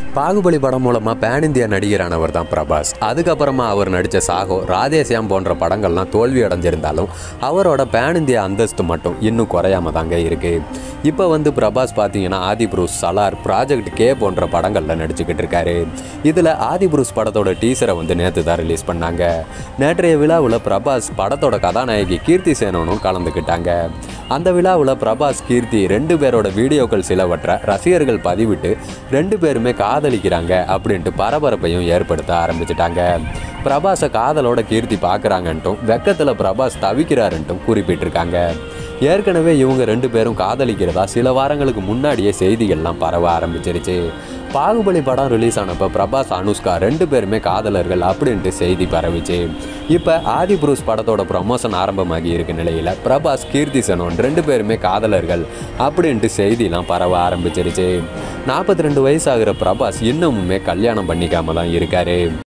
பாகுபலி படம் மூலமாக pan India நடிகரானவர் தான் பிரபாஸ் அதுக்கப்புறமா அவர் நடித்த சாகோ ராதேசியாம் போன்ற படங்கள்லாம் தோல்வி அடைஞ்சிருந்தாலும் அவரோட பேன் இந்தியா அந்தஸ்து மட்டும் இன்னும் குறையாம தாங்க இருக்கு இப்போ வந்து பிரபாஸ் பார்த்தீங்கன்னா Adipurush Salaar project K போன்ற படங்களில் நடிச்சுக்கிட்டு இருக்காரு இதில் ஆதி புரூஸ் படத்தோட டீசரை வந்து நேற்று தான் ரிலீஸ் பண்ணாங்க நேற்றைய விழாவில் பிரபாஸ் படத்தோட கதாநாயகி கீர்த்தி சேனனும் கலந்துக்கிட்டாங்க அந்த விழாவில் பிரபாஸ் கீர்த்தி ரெண்டு பேரோட வீடியோக்கள் சிலவற்றை ரசிகர்கள் பதிவிட்டு ரெண்டு பேருமே காதலிக்கிறாங்க அப்படின்ட்டு பரபரப்பையும் ஏற்படுத்த ஆரம்பிச்சிட்டாங்க பிரபாஸை காதலோட கீர்த்தி பார்க்குறாங்கன்ட்டும் வெக்கத்தில் பிரபாஸ் தவிக்கிறாருன்ட்டும் குறிப்பிட்டிருக்காங்க ஏற்கனவே இவங்க ரெண்டு பேரும் காதலிக்கிறதா சில வாரங்களுக்கு முன்னாடியே செய்திகள்லாம் பரவ ஆரம்பிச்சிருச்சு பாகுபலி படம் ரிலீஸ் ஆனப்போ பிரபாஸ் அனுஷ்கா ரெண்டு பேருமே காதலர்கள் அப்படின்ட்டு செய்தி பரவிச்சு இப்போ ஆதி புரூஸ் படத்தோட ப்ரமோஷன் ஆரம்பமாகி இருக்க நிலையில் பிரபாஸ் கீர்த்தி சனோன் ரெண்டு பேருமே காதலர்கள் அப்படின்ட்டு செய்திலாம் பரவ ஆரம்பிச்சிருச்சு நாற்பத்தி ரெண்டு வயசு ஆகிற பிரபாஸ் இன்னமுமே கல்யாணம் பண்ணிக்காம தான் இருக்காரு